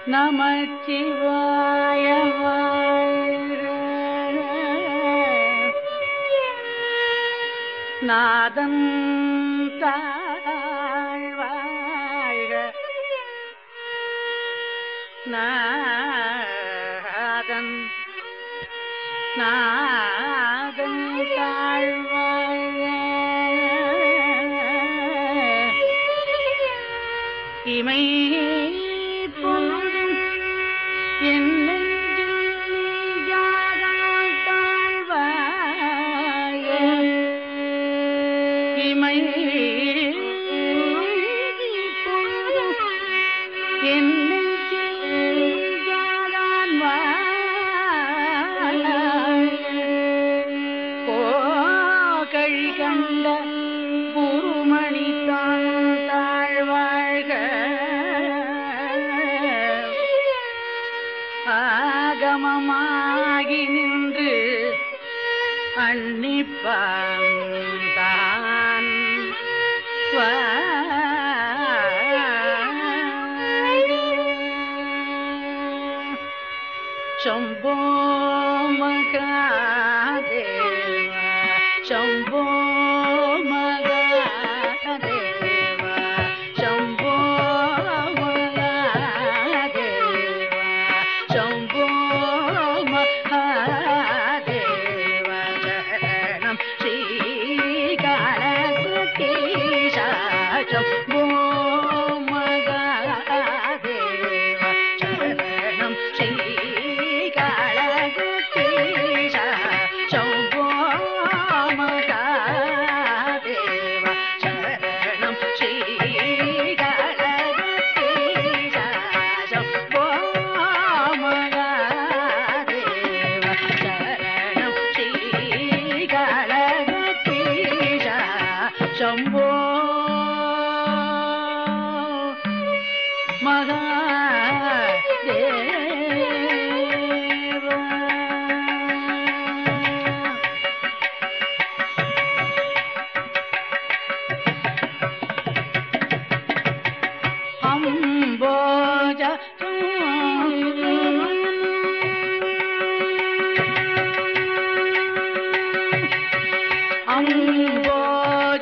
நமச்சிவாய வாழ்க நாதம் தாழ் வாழ்க நாதம் நாதம் தாழ் வாழ்க இமை பொழுதும் என் நெஞ்சில் நீங்காதாய் தாழ்வாய. இமை பொழுதும் என் நெஞ்சில் நீங்காதான் வாழ. போகழி கண்ட குருமணி தாழ்வாழ்க ஆகமமாகி நின்று அன்னிப்பான் தான் शम्भो मगादेव शम्भो मगादेव शम्भो मगादेव शम्भो महादेव शरणं श्रीकालकुटीशा शम्भो मगादेव शरणं श्रीकालकुटीशा शम्भो मगादेव शरणं श्रीकालकुटीशा शम्भो मगादेव शरणं श्रीकालकुटीशा शम्भो महादेव अम्बोज अम्बोज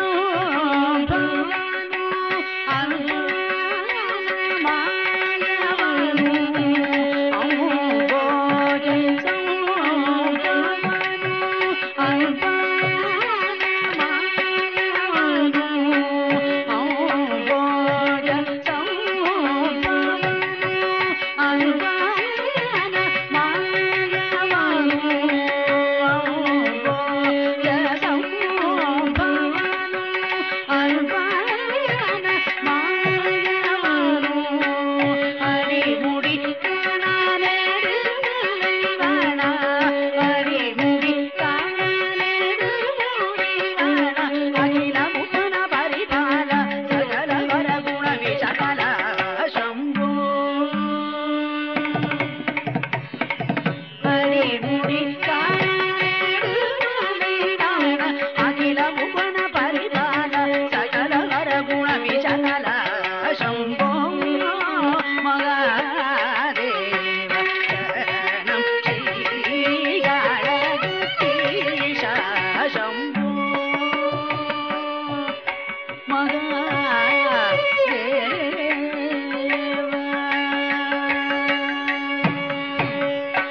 शम्भो मगादेव शरणं श्रीगाळगुटीशा शम्भो மகாதேவ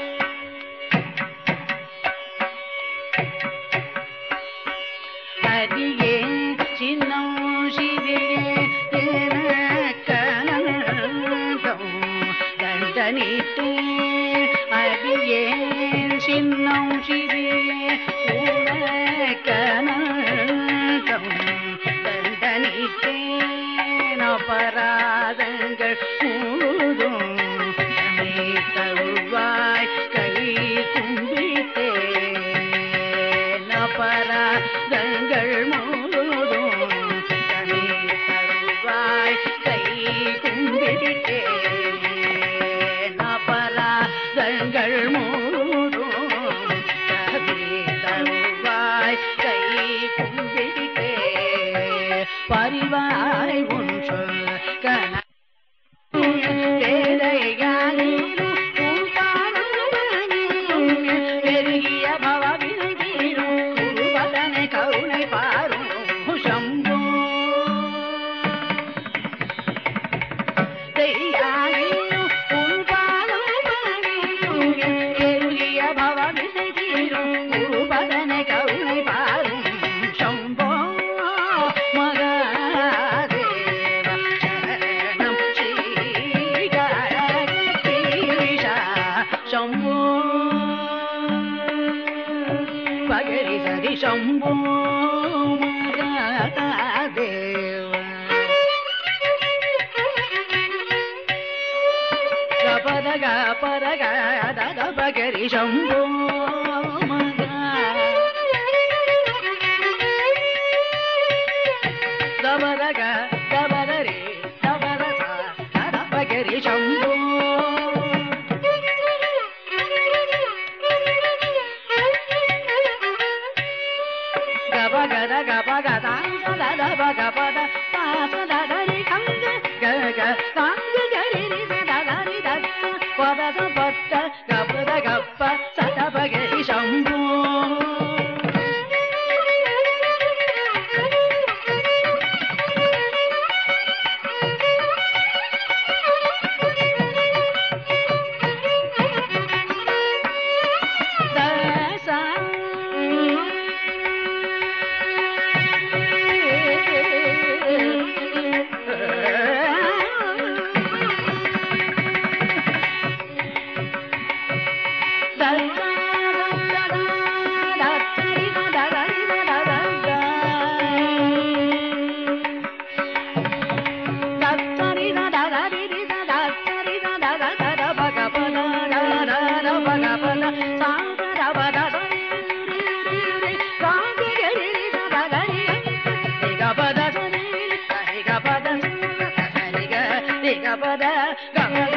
அடியே சின்னம் சிறியே கனந்தம் தண்டனித்தே அடியே சின்னம் சிறியே கனந்தம் தண்டனித்தேன் அபராதங்கள் முழுதும் தன்னை தருவாய் கை கும்பிட்டேன் அபராதங்கள் முழுதும் தன்னை தருவாய் கை கும்பிட்டேன் அபராதங்கள் முழுதும் தன்னை தருவாய் கை கும்பிட்டேன் பரிவாய் உன் சொல் கன வேதைய शम्भो देव गपद गपद गद गपगरि शम्भो गबद ग गबद रे गबद ग गपगरि शम्भो गप गद गप गदा सद ब गप द सा सद द रि खङ्ग ग ग खङ्ग ग रि रि सद द रि द प द स प द गप द गप सद ब ग रि शम्भो द सा பத